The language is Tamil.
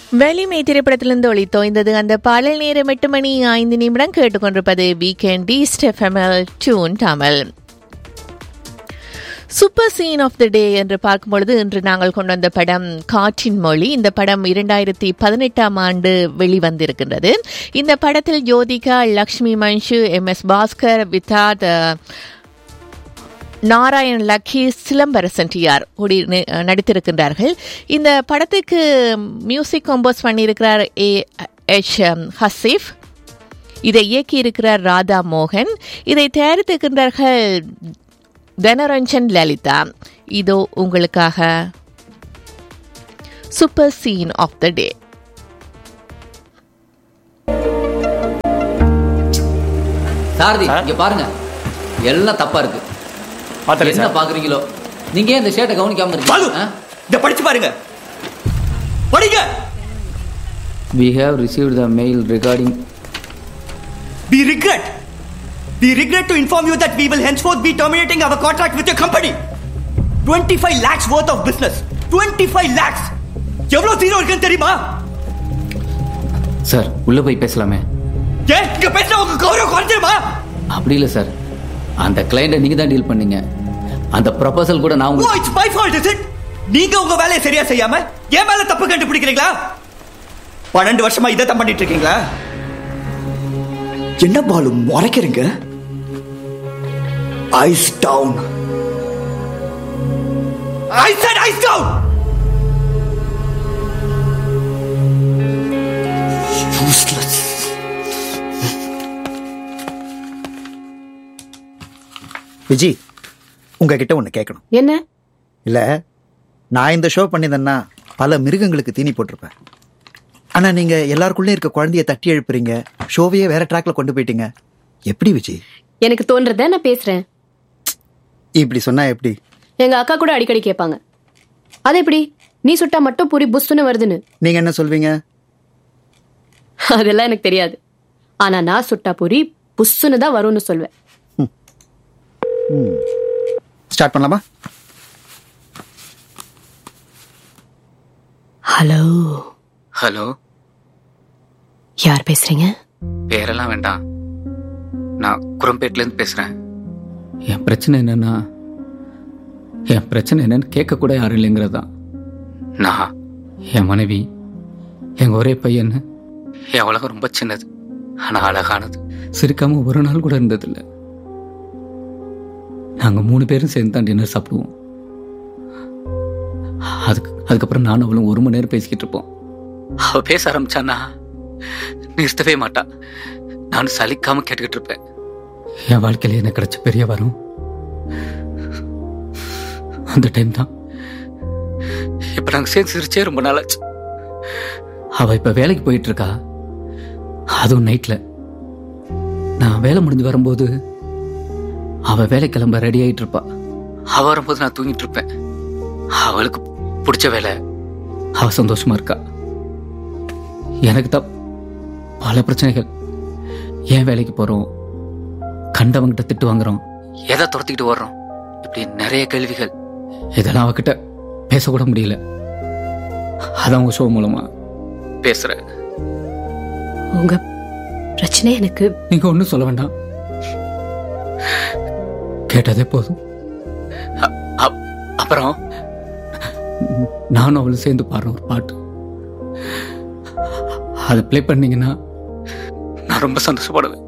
வெளிமை திரைப்படத்திலிருந்து ஒளித்தோய்ந்தது அந்த பாடல் நேரம் எட்டு மணி ஐந்து நிமிடம் கேட்டுக்கொண்டிருப்பது weekend east FML tune Tamil super scene of the day என்று பார்க்கும் பொழுது இன்று நாங்கள் கொண்டு வந்த படம் காற்றின் மொழி இந்த படம் இரண்டாயிரத்தி பதினெட்டாம் ஆண்டு வெளிவந்திருக்கின்றது இந்த படத்தில் ஜோதிகா லக்ஷ்மி மன்ஷு எம் எஸ் பாஸ்கர் வித்தாத் நாராயண் லக்கி சிலம்பரசன் டிஆர் கூடி நி- நடித்திருக்கின்றார்கள் இந்த படத்துக்கு மியூசிக் கம்போஸ் பண்ணியிருக்கிறார் ஏ எச் ஹசீஃப் இதை இயக்கியிருக்கிறார் ராதா மோகன் இதை தயாரித்திருக்கின்றார்கள் தனரஞ்சன் லலிதா இதோ உங்களுக்காக super scene of the day Sarathi இங்க பாருங்க எல்லாம் தப்பா இருக்கு பார்த்தல என்ன சார் பாக்குறீங்களோ நீங்க ஏன் இந்த ஷேட்டை கவனிக்காம பாலு இருக்கீங்க இத படிச்சு பாருங்க படிங்க we have received the mail regarding we regret we regret to inform you that we will henceforth be terminating our contract with your company 25 lakhs worth of business 25 lakhs எவ்வளவு ஜீரோ இருக்குன்னு தெரியுமா சார் உள்ள போய் பேசலாமே ஏன் இங்க பேசினா உங்க கௌரவம் குறைஞ்சிருமா அப்படி இல்லை சார் அந்த கிளைண்ட்டை நீங்க தான் டீல் பண்ணீங்க அந்த ப்ரொபோசல் கூட நான் ஓ உங்களுக்கு it's my fault is it நீங்க உங்க வேலையை சரியா செய்யாம என் மேல தப்பு கண்டுபிடிக்கிறீங்களா பன்னெண்டு வருஷமா இதை தான் பண்ணிட்டு இருக்கீங்களா என்ன பாலு முறைக்கிறீங்க eyes down I said eyes down useless Viji உங்ககிட்ட ஒன்று கேட்கணும் என்ன இல்லை நான் இந்த ஷோ பண்ணியிருந்தேன்னா பல மிருகங்களுக்கு தீனி போட்டிருப்பேன் ஆனால் நீங்கள் எல்லாருக்குள்ளே இருக்க குழந்தைய தட்டி எழுப்புறீங்க ஷோவையே வேற ட்ராக்ல கொண்டு போயிட்டீங்க எப்படி விஜி எனக்கு தோன்றத நான் பேசுறேன் இப்படி சொன்னா எப்படி எங்க அக்கா கூட அடிக்கடி கேட்பாங்க அது எப்படி நீ சுட்டா மட்டும் பூரி புஸ்துன்னு வருதுன்னு நீங்கள் என்ன சொல்வீங்க அதெல்லாம் எனக்கு தெரியாது ஆனா நான் சுட்டா பூரி புஸ்ஸுன்னு தான் வரும்னு சொல்வேன் ஸ்டார்ட் பண்ணலாமா ஹலோ ஹலோ யார் பேசுறீங்க பேரெல்லாம் வேண்டாம் நான் குரம்பேட்லேருந்து பேசுகிறேன் என் பிரச்சனை என்னன்னா என் பிரச்சனை என்னன்னு கேட்க கூட யாரும் இல்லைங்கிறது தான் நான் என் மனைவி எங்கள் ஒரே பையன் என் உலகம் ரொம்ப சின்னது ஆனால் அழகானது சிரிக்காம ஒரு நாள் கூட இருந்ததில்லை நாங்கள் மூணு பேரும் சேர்ந்து தான் டின்னர் சாப்பிடுவோம் அதுக்கு அதுக்கப்புறம் நானும் அவளும் ஒரு மணி நேரம் பேசிக்கிட்டு இருப்போம் அவ பேச ஆரம்பிச்சான்னா நிறுத்தவே மாட்டா நானும் சலிக்காம கேட்டுக்கிட்டு இருப்பேன் என் வாழ்க்கையில எனக்கு கிடைச்ச பெரிய வரம் அந்த டைம் தான் இப்ப நாங்க சேர்ந்து சிரிச்சே ரொம்ப நாளாச்சு அவ இப்ப வேலைக்கு போயிட்டு இருக்கா அதுவும் நைட்ல நான் வேலை முடிஞ்சு வரும்போது அவ வேலை கிளம்ப ரெடி ஆயிட்டு இருப்பா அவ வரும்போது நான் தூங்கிட்டு இருப்பேன் அவளுக்கு பிடிச்ச வேலை அவ சந்தோஷமா இருக்கா எனக்கு தான் பல பிரச்சனைகள் ஏன் வேலைக்கு போறோம் கண்டவங்கிட்ட திட்டு வாங்குறோம் எதை துரத்திக்கிட்டு வர்றோம் இப்படி நிறைய கேள்விகள் இதெல்லாம் அவகிட்ட பேசக்கூட முடியல அதான் உங்க ஷோ மூலமா பேசுறேன் உங்க பிரச்சனை எனக்கு நீங்க ஒன்றும் சொல்ல வேண்டாம் கேட்டதே போதும் அ- அப்- அப்புறம் நானும் அவளும் சேர்ந்து பாடுற ஒரு பாட்டு அதை ப்ளே பண்ணீங்கன்னா நான் ரொம்ப சந்தோஷப்படுவேன்